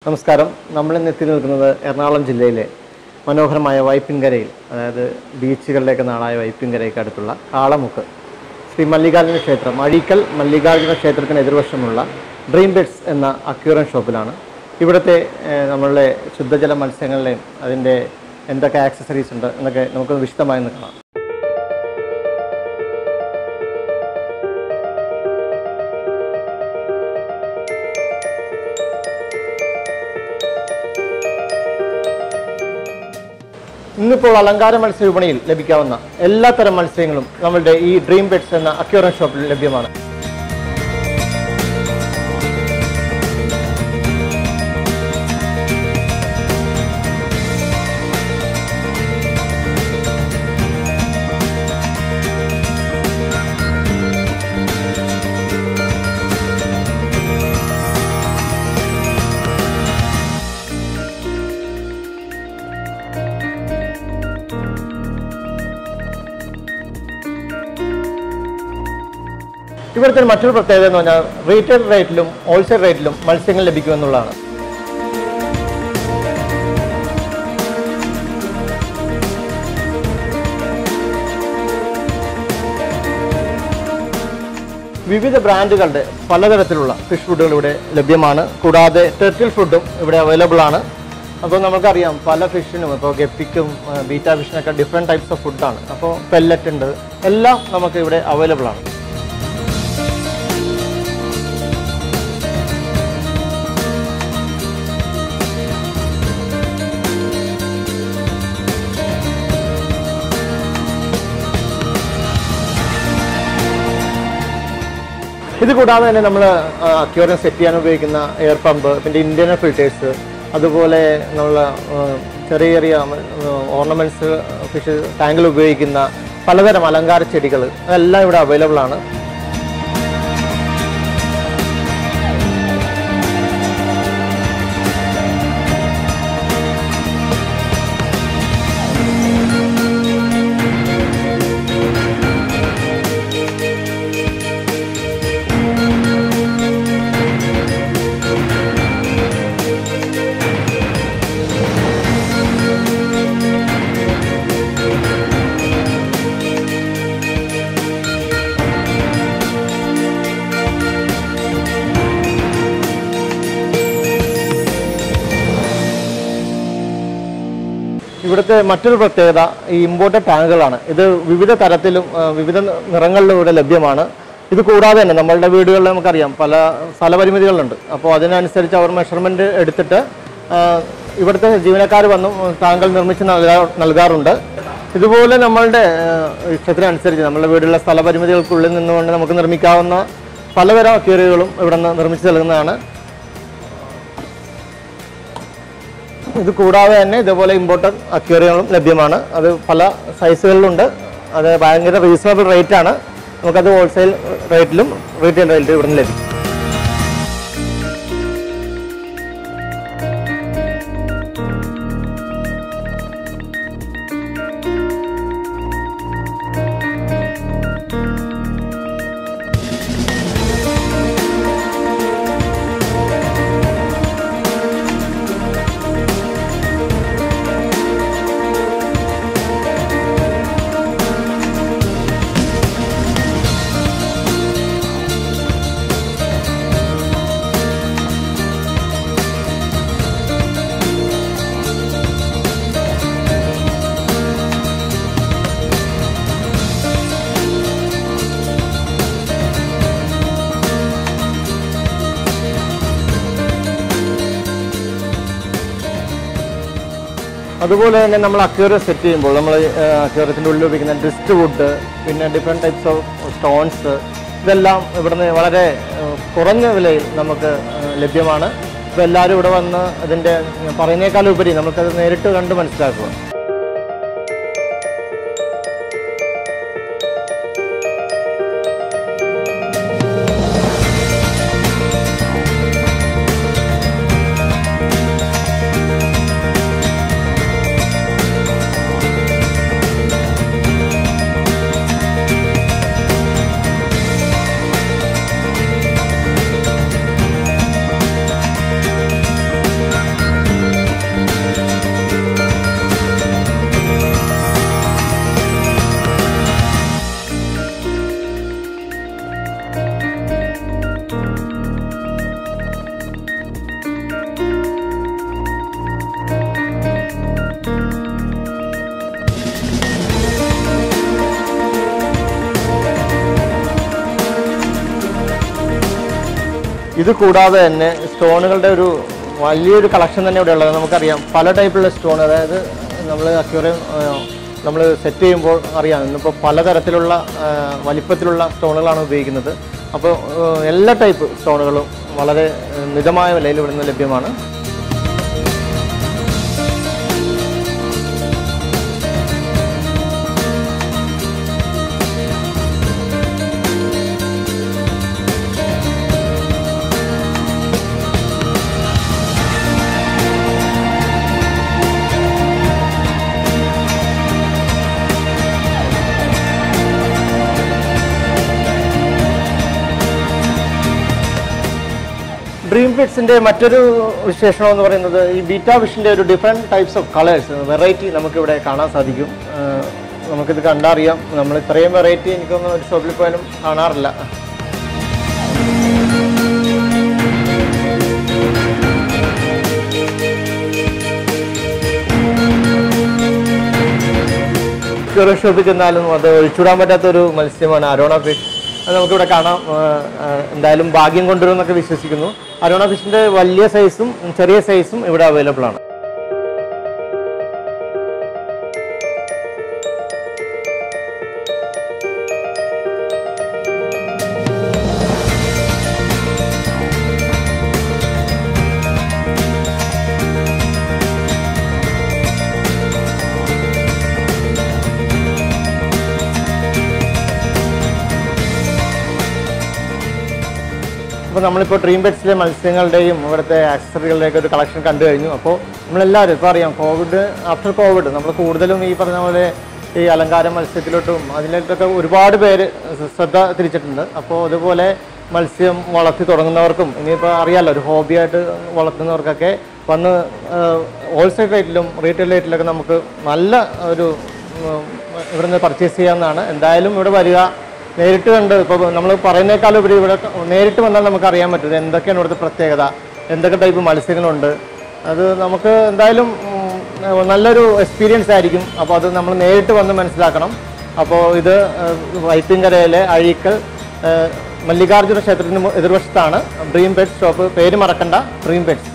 നമസ്കാരം നമ്മൾ ഇന്ന് എത്തി നിൽക്കുന്നത് എറണാകുളം ജില്ലയിലെ മനോഹരമായ വൈപ്പിൻകരയിൽ അതായത് ബീച്ചുകളിലേക്ക് നാളായ വൈപ്പിൻകരയ്ക്ക് അടുത്തുള്ള കാളമുക്ക് ശ്രീ മല്ലികാർജുന ക്ഷേത്രം അഴീക്കൽ മല്ലികാർജുന ക്ഷേത്രത്തിന് എതിർവശമുള്ള ഡ്രീം ബെഡ്സ് എന്ന അക്യൂറൻ ഷോപ്പിലാണ് ഇവിടുത്തെ ഏഹ്, നമ്മളുടെ ശുദ്ധജല മത്സ്യങ്ങളുടെയും അതിൻ്റെ എന്തൊക്കെ ആക്സസറീസ് ഉണ്ട് എന്നൊക്കെ നമുക്ക് വിശദമായി ഒന്ന് കാണാം ഇന്നിപ്പോൾ അലങ്കാര മത്സ്യ വിപണിയിൽ ലഭിക്കാവുന്ന എല്ലാത്തരം മത്സ്യങ്ങളും നമ്മളുടെ ഈ ഡ്രീം ബെഡ്സ് എന്ന അക്യൂറൻ ഷോപ്പിൽ ലഭ്യമാണ് ഇവിടുത്തെ മറ്റൊരു പ്രത്യേകത എന്ന് പറഞ്ഞാൽ റീറ്റെയിൽ റേറ്റിലും ഹോൾസെയിൽ റേറ്റിലും മത്സ്യങ്ങൾ ലഭിക്കുമെന്നുള്ളതാണ് വിവിധ ബ്രാൻഡുകളുടെ പലതരത്തിലുള്ള ഫിഷ് ഫുഡുകൾ ഇവിടെ ലഭ്യമാണ് കൂടാതെ ടെർട്ടിൽ ഫുഡും ഇവിടെ അവൈലബിൾ ആണ് അപ്പോൾ നമുക്കറിയാം പല ഫിഷിനും ഇപ്പോൾ ഗപ്പിക്കും ബീറ്റ ഫിഷിനൊക്കെ ഡിഫറെൻറ്റ് ടൈപ്സ് ഓഫ് ഫുഡാണ് അപ്പോൾ പെല്ലറ്റ് ഉണ്ട് എല്ലാം നമുക്ക് ഇവിടെ അവൈലബിൾ ആണ് ഇത് കൂടാതെ തന്നെ നമ്മൾ അക്യൂറിയം സെറ്റ് ചെയ്യാൻ ഉപയോഗിക്കുന്ന എയർ പമ്പ് പിന്നെ ഇന്ത്യൻ ഫിൽറ്റേഴ്സ് അതുപോലെ നമ്മൾ ചെറിയ ചെറിയ ഓർണമെന്റ്സ് ഫിഷ് ടാങ്കിൽ ഉപയോഗിക്കുന്ന പലതരം അലങ്കാര ചെടികൾ അതെല്ലാം ഇവിടെ അവൈലബിൾ ആണ് ഇവിടുത്തെ മറ്റൊരു പ്രത്യേകത ഈ ഇമ്പോർട്ടഡ് ടാങ്കുകളാണ് ഇത് വിവിധ തരത്തിലും ആ, വിവിധ നിറങ്ങളിലും ഇവിടെ ലഭ്യമാണ് ഇത് കൂടാതെ തന്നെ നമ്മളുടെ വീടുകളിൽ നമുക്കറിയാം പല സ്ഥലപരിമിതികളുണ്ട് അപ്പോൾ അതിനനുസരിച്ച് അവർ മെഷർമെൻറ്റ് എടുത്തിട്ട് ആ, ഇവിടുത്തെ ജീവനക്കാർ വന്ന് ടാങ്കൾ നിർമ്മിച്ച് നൽകാ നൽകാറുണ്ട് ഇതുപോലെ നമ്മളുടെ ആ, ഇഷ്ടത്തിനനുസരിച്ച് നമ്മളുടെ വീടുള്ള സ്ഥലപരിമിതികൾക്കുള്ളിൽ നിന്നുകൊണ്ട് നമുക്ക് നിർമ്മിക്കാവുന്ന പലതരം അക്വേറിയകളും ഇവിടെ നിന്ന് നിർമ്മിച്ച് നൽകുന്നതാണ് ഇത് കൂടാതെ തന്നെ ഇതുപോലെ ഇമ്പോർട്ടഡ് അക്വേറിയങ്ങളും ലഭ്യമാണ് അത് പല സൈസുകളിലുണ്ട് അത് ഭയങ്കര റീസണബിൾ റേറ്റ് ആണ് നമുക്കത് ഹോൾസെയിൽ റേറ്റിലും റീറ്റെയിൽ റേറ്റിലും ഇവിടെ നിന്ന് ലഭിക്കും അതുപോലെ തന്നെ നമ്മൾ അക്വേറിയം സെറ്റ് ചെയ്യുമ്പോൾ നമ്മൾ അക്വേറിയത്തിൻ്റെ ഉള്ളിൽ ഉപയോഗിക്കുന്ന ഡിസ്റ്റ് വുഡ് പിന്നെ ഡിഫറെൻറ്റ് ടൈപ്സ് ഓഫ് സ്റ്റോൺസ് ഇതെല്ലാം ഇവിടുന്ന് വളരെ ആ, കുറഞ്ഞ വിലയിൽ നമുക്ക് ആ, ലഭ്യമാണ് ഇപ്പോൾ എല്ലാവരും ഇവിടെ വന്ന് അതിൻ്റെ പറയുന്നേക്കാളും ഉപരി നമുക്കത് നേരിട്ട് കണ്ട് മനസ്സിലാക്കുക ഇത് കൂടാതെ തന്നെ സ്റ്റോണുകളുടെ ഒരു വലിയൊരു കളക്ഷൻ തന്നെ ഇവിടെ ഉള്ളത് നമുക്കറിയാം പല ടൈപ്പിലുള്ള സ്റ്റോൺ അതായത് നമ്മൾ അക്യൂറിയം നമ്മൾ സെറ്റ് ചെയ്യുമ്പോൾ അറിയാം ഇന്നിപ്പോൾ പലതരത്തിലുള്ള ആ, വലിപ്പത്തിലുള്ള സ്റ്റോണുകളാണ് ഉപയോഗിക്കുന്നത് അപ്പോൾ ആ, എല്ലാ ടൈപ്പ് സ്റ്റോണുകളും വളരെ ആ, മിതമായ വിലയിൽ ഇവിടുന്ന് ലഭ്യമാണ് ഡ്രീം ഫിറ്റ്സിന്റെ മറ്റൊരു വിശേഷണം എന്ന് പറയുന്നത് ഈ ബീറ്റ വിഷന്റെ ഒരു different types of colours variety നമുക്കിവിടെ കാണാൻ സാധിക്കും ആഹ് നമുക്കിത് കണ്ടറിയാം നമ്മൾ ഇത്രയും വെറൈറ്റി എനിക്കൊന്നും ഒരു ഷോപ്പിൽ പോയാലും കാണാറില്ല ക്യൂറിയൻ ഷോപ്പിൽ ചെന്നാലും അത് ഒഴിച്ചുവിടാൻ പറ്റാത്ത ഒരു മത്സ്യമാണ് അരോണ ഫിഷ് അത് നമുക്കിവിടെ കാണാം ആ, ആ, എന്തായാലും ഭാഗ്യം കൊണ്ടുവരുമെന്നൊക്കെ വിശ്വസിക്കുന്നു അരോണ ഫിഷിന്റെ വലിയ സൈസും ചെറിയ സൈസും ഇവിടെ അവൈലബിൾ ആണ് അപ്പോൾ നമ്മളിപ്പോൾ ഡ്രീം ബെഡ്സിലെ മത്സ്യങ്ങളുടെയും ഇവിടുത്തെ ആക്സസറികളുടെയൊക്കെ ഒരു കളക്ഷൻ കണ്ടു കഴിഞ്ഞു അപ്പോൾ നമ്മളെല്ലാവരും ഇപ്പോൾ അറിയാം കോവിഡ് ആഫ്റ്റർ കോവിഡ് നമ്മൾ കൂടുതലും ഈ പറഞ്ഞ പോലെ ഈ അലങ്കാര മത്സ്യത്തിലോട്ടും അതിലോട്ടൊക്കെ ഒരുപാട് പേര് ശ്രദ്ധ തിരിച്ചിട്ടുണ്ട് അപ്പോൾ അതുപോലെ മത്സ്യം വളർത്തി തുടങ്ങുന്നവർക്കും ഇനിയിപ്പോൾ അറിയാമല്ലോ ഒരു ഹോബിയായിട്ട് വളർത്തുന്നവർക്കൊക്കെ വന്ന് ഹോൾസെയിൽ റേറ്റിലും റീറ്റെയിൽ റേറ്റിലൊക്കെ നമുക്ക് നല്ല ഒരു ഉം, ഇവിടുന്ന് പർച്ചേസ് ചെയ്യാവുന്നതാണ് എന്തായാലും ഇവിടെ വരിക നേരിട്ട് കണ്ട് ഇപ്പോൾ നമ്മൾ പറയുന്നേക്കാളും ഉപരി ഇവിടെ നേരിട്ട് വന്നാൽ നമുക്ക് അറിയാൻ പറ്റും എന്തൊക്കെയാണ് ഇവിടുത്തെ പ്രത്യേകത എന്തൊക്കെ ടൈപ്പ് മത്സ്യങ്ങളുണ്ട് അത് നമുക്ക് എന്തായാലും ഉം, നല്ലൊരു എക്സ്പീരിയൻസ് ആയിരിക്കും അപ്പോൾ അത് നമ്മൾ നേരിട്ട് വന്ന് മനസ്സിലാക്കണം അപ്പോൾ ഇത് ഏഹ്, വൈപ്പിൻകരയിലെ അഴീക്കൽ ഏഹ്, മല്ലികാർജ്ജുന ക്ഷേത്രത്തിന് മു- എതിർവശത്താണ് ഡ്രീം പെറ്റ്സ് ഷോപ്പ് പേര് മറക്കണ്ട ഡ്രീം പെറ്റ്സ്